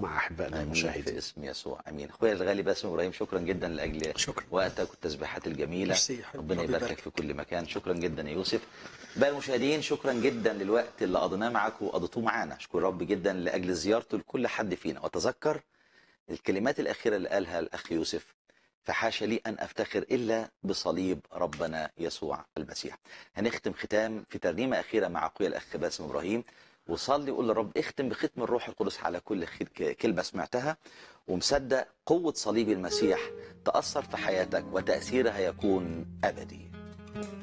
ومع احبائنا امين المشاهدين في اسم يسوع امين اخويا الغالي باسم ابراهيم شكرا جدا لاجل شكرا وقتك والتسبيحات الجميله ميرسي يا حبيبي. ربنا ربي يباركك يبارك. في كل مكان شكرا جدا يا يوسف بقى المشاهدين شكرا جدا للوقت اللي قضيناه معاكم وقضيتوه معانا اشكر رب جدا لاجل زيارته لكل حد فينا وتذكر الكلمات الاخيره اللي قالها الاخ يوسف فحاشا لي ان افتخر الا بصليب ربنا يسوع المسيح هنختم ختام في ترنيمه اخيره مع اخويا الاخ باسم ابراهيم وصلي وقول للرب اختم بختم الروح القدس على كل خ- كلمه سمعتها ومصدق قوه صليب المسيح تاثر في حياتك وتاثيرها يكون ابدي